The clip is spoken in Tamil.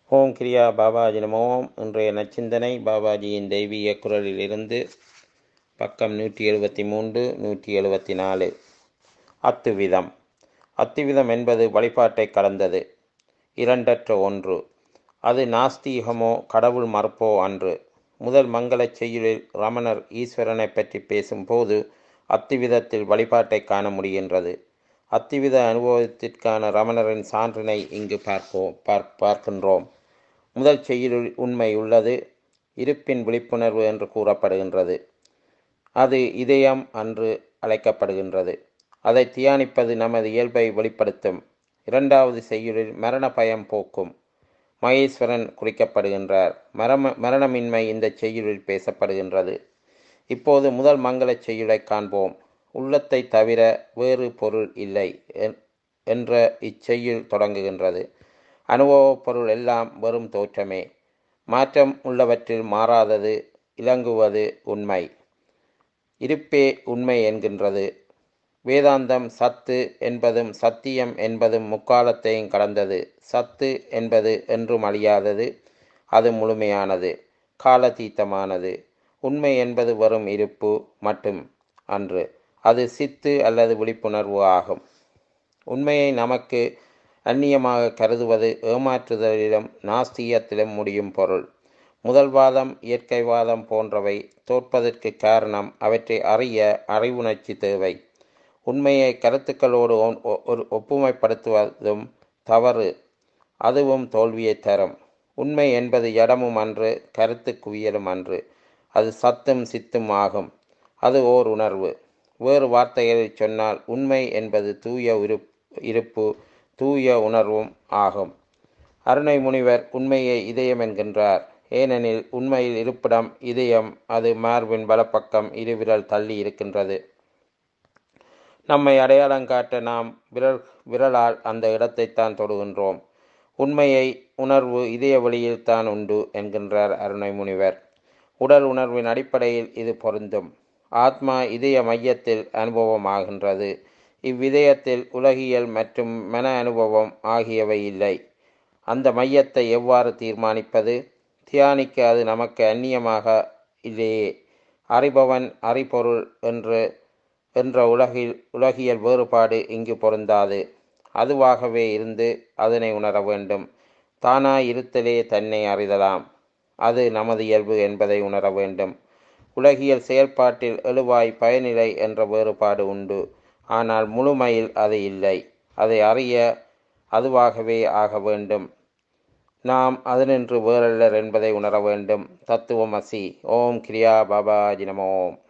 ஓம் கிரியா பாபாஜி நமோம் இன்றைய நச்சிந்தனை பாபாஜியின் தெய்வீக குரலிலிருந்து பக்கம் நூற்றி எழுபத்தி மூன்று நூற்றி எழுபத்தி நாலு அத்துவிதம் அத்துவிதம் என்பது வழிபாட்டை கடந்தது இரண்டற்ற ஒன்று அது நாஸ்தீகமோ கடவுள் மறுப்போ அன்று முதல் மங்களச் செய்யுளில் ரமணர் ஈஸ்வரனை பற்றி பேசும்போது அத்துவிதத்தில் வழிபாட்டை காண முடிகின்றது அத்துவித அனுபவத்திற்கான ரமணரின் சான்றினை இங்கு பார்ப்போம் பார் பார்க்கின்றோம் முதல் செய்யுளில் உண்மை உள்ளது இருப்பின் விழிப்புணர்வு என்று கூறப்படுகின்றது அது இதயம் அன்று அழைக்கப்படுகின்றது அதை தியானிப்பது நமது இயல்பை வெளிப்படுத்தும் இரண்டாவது செய்யுளில் மரண பயம் போக்கும் மகேஸ்வரன் குறிக்கப்படுகின்றார் மரம மரணமின்மை இந்த செய்யுளில் பேசப்படுகின்றது இப்போது முதல் மங்களச் செய்யுளை காண்போம் உள்ளத்தை தவிர வேறு பொருள் இல்லை என்ற இச்செய்யுள் தொடங்குகின்றது அனுபவப் பொருள் எல்லாம் வெறும் தோற்றமே மாற்றம் உள்ளவற்றில் மாறாதது இலங்குவது உண்மை இருப்பே உண்மை என்கின்றது வேதாந்தம் சத்து என்பதும் சத்தியம் என்பதும் முக்காலத்தையும் கடந்தது சத்து என்பது என்றும் அழியாதது அது முழுமையானது காலதீத்தமானது உண்மை என்பது வரும் இருப்பு மட்டும் அன்று அது சித்து அல்லது விழிப்புணர்வு ஆகும் உண்மையை நமக்கு அந்நியமாக கருதுவது ஏமாற்றுதலிலும் நாஸ்தியத்திலும் முடியும் பொருள் முதல்வாதம் இயற்கைவாதம் போன்றவை தோற்பதற்கு காரணம் அவற்றை அறிய அறிவுணர்ச்சி தேவை உண்மையை கருத்துக்களோடு ஒரு ஒப்புமைப்படுத்துவதும் தவறு அதுவும் தோல்வியை தரும் உண்மை என்பது இடமும் அன்று கருத்து குவியலும் அன்று அது சத்தும் சித்தும் ஆகும் அது ஓர் உணர்வு வேறு வார்த்தைகளில் சொன்னால் உண்மை என்பது தூய இருப்பு தூய உணர்வும் ஆகும் அருணை முனிவர் உண்மையை இதயம் என்கின்றார் ஏனெனில் உண்மையில் இருப்பிடம் இதயம் அது மார்பின் வலப்பக்கம் இருவிரல் தள்ளி இருக்கின்றது நம்மை அடையாளம் காட்ட நாம் விரல் விரலால் அந்த இடத்தைத்தான் தொடுகின்றோம் உண்மையை உணர்வு இதய வழியில் தான் உண்டு என்கின்றார் அருணை முனிவர் உடல் உணர்வின் அடிப்படையில் இது பொருந்தும் ஆத்மா இதய மையத்தில் அனுபவமாகின்றது இவ்விதயத்தில் உலகியல் மற்றும் மன அனுபவம் ஆகியவை இல்லை அந்த மையத்தை எவ்வாறு தீர்மானிப்பது தியானிக்க அது நமக்கு அந்நியமாக இல்லையே அறிபவன் அறிபொருள் என்று என்ற உலகில் உலகியல் வேறுபாடு இங்கு பொருந்தாது அதுவாகவே இருந்து அதனை உணர வேண்டும் தானாய் இருத்தலே தன்னை அறிதலாம் அது நமது இயல்பு என்பதை உணர வேண்டும் உலகியல் செயல்பாட்டில் எழுவாய் பயனிலை என்ற வேறுபாடு உண்டு ஆனால் முழுமையில் அது இல்லை அதை அறிய அதுவாகவே ஆக வேண்டும் நாம் அதனின்று வேறல்லர் என்பதை உணர வேண்டும் தத்துவம் அசி ஓம் கிரியா பாபாஜி நமோம்